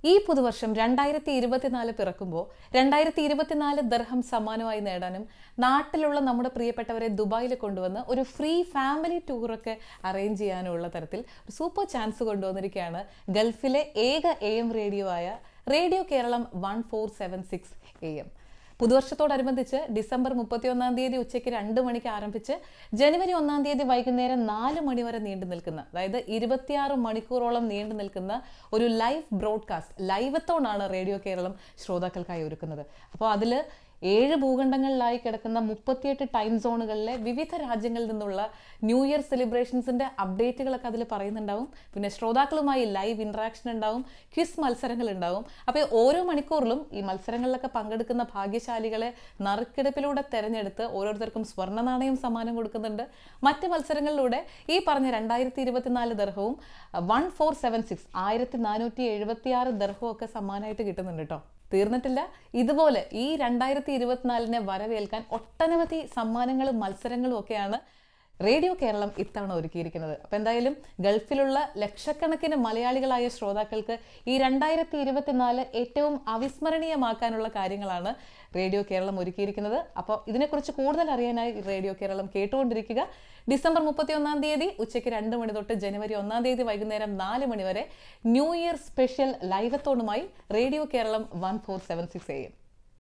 ഈ പുതുവർഷം രണ്ടായിരത്തി ഇരുപത്തിനാല് പിറക്കുമ്പോൾ രണ്ടായിരത്തി ഇരുപത്തിനാല് ദർഹം സമ്മാനമായി നേടാനും നാട്ടിലുള്ള നമ്മുടെ പ്രിയപ്പെട്ടവരെ ദുബായിൽ കൊണ്ടുവന്ന് ഒരു ഫ്രീ ഫാമിലി ടൂറൊക്കെ അറേഞ്ച് ചെയ്യാനുള്ള തരത്തിൽ ഒരു സൂപ്പർ ചാൻസ് കൊണ്ടുവന്നിരിക്കുകയാണ് ഗൾഫിലെ ഏക എ എം റേഡിയോ ആയ radio Keralam one four seven six A M പുതുവർഷത്തോടനുബന്ധിച്ച് ഡിസംബർ മുപ്പത്തിയൊന്നാം തീയതി ഉച്ചയ്ക്ക് രണ്ട് മണിക്ക് ആരംഭിച്ച് ജനുവരി ഒന്നാം തീയതി വൈകുന്നേരം നാല് മണി വരെ നീണ്ടു നിൽക്കുന്ന അതായത് ഇരുപത്തിയാറ് മണിക്കൂറോളം നീണ്ടു നിൽക്കുന്ന ഒരു ലൈവ് ബ്രോഡ്കാസ്റ്റ് ലൈവത്തോണാണ് റേഡിയോ കേരളം ശ്രോതാക്കൾക്കായി ഒരുക്കുന്നത് അപ്പോൾ അതിൽ ഏഴ് ഭൂഖണ്ഡങ്ങളിലായി കിടക്കുന്ന മുപ്പത്തിയെട്ട് ടൈം സോണുകളിലെ വിവിധ രാജ്യങ്ങളിൽ നിന്നുള്ള ന്യൂ ഇയർ സെലിബ്രേഷൻസിന്റെ അപ്ഡേറ്റുകളൊക്കെ അതിൽ പറയുന്നുണ്ടാവും പിന്നെ ശ്രോതാക്കളുമായി ലൈവ് ഇന്ററാക്ഷൻ ഉണ്ടാവും ക്വിസ് മത്സരങ്ങൾ ഉണ്ടാവും അപ്പോൾ ഓരോ മണിക്കൂറിലും ഈ മത്സരങ്ങളിലൊക്കെ പങ്കെടുക്കുന്ന ഭാഗ്യശാലികളെ നറുക്കെടുപ്പിലൂടെ തെരഞ്ഞെടുത്ത് ഓരോരുത്തർക്കും സ്വർണ്ണ നാണയം സമ്മാനം കൊടുക്കുന്നുണ്ട് മറ്റ് മത്സരങ്ങളിലൂടെ ഈ പറഞ്ഞ രണ്ടായിരത്തി ഇരുപത്തിനാല് ദർഹവും വൺ ഫോർ സെവൻ സിക്സ് ആയിരത്തി നാനൂറ്റി എഴുപത്തി ആറ് ദർഹവും ഒക്കെ സമ്മാനമായിട്ട് കിട്ടുന്നുണ്ട് കേട്ടോ തീർന്നിട്ടില്ല ഇതുപോലെ ഈ രണ്ടായിരത്തി ഇരുപത്തിനാലിനെ വരവേൽക്കാൻ ഒട്ടനവധി സമ്മാനങ്ങളും മത്സരങ്ങളും ഒക്കെയാണ് റേഡിയോ കേരളം ഇത്തവണ ഒരുക്കിയിരിക്കുന്നത് അപ്പം എന്തായാലും ഗൾഫിലുള്ള ലക്ഷക്കണക്കിന് മലയാളികളായ ശ്രോതാക്കൾക്ക് ഈ രണ്ടായിരത്തി ഇരുപത്തിനാല് ഏറ്റവും അവിസ്മരണീയമാക്കാനുള്ള കാര്യങ്ങളാണ് റേഡിയോ കേരളം ഒരുക്കിയിരിക്കുന്നത് അപ്പോൾ ഇതിനെക്കുറിച്ച് കൂടുതൽ അറിയാനായി റേഡിയോ കേരളം കേട്ടുകൊണ്ടിരിക്കുക ഡിസംബർ മുപ്പത്തി ഒന്നാം തീയതി ഉച്ചയ്ക്ക് രണ്ട് മണി തൊട്ട് ജനുവരി ഒന്നാം തീയതി വൈകുന്നേരം നാല് മണി വരെ ന്യൂ ഇയർ സ്പെഷ്യൽ ലൈവത്തോണുമായി radio Keralam one four seven six A M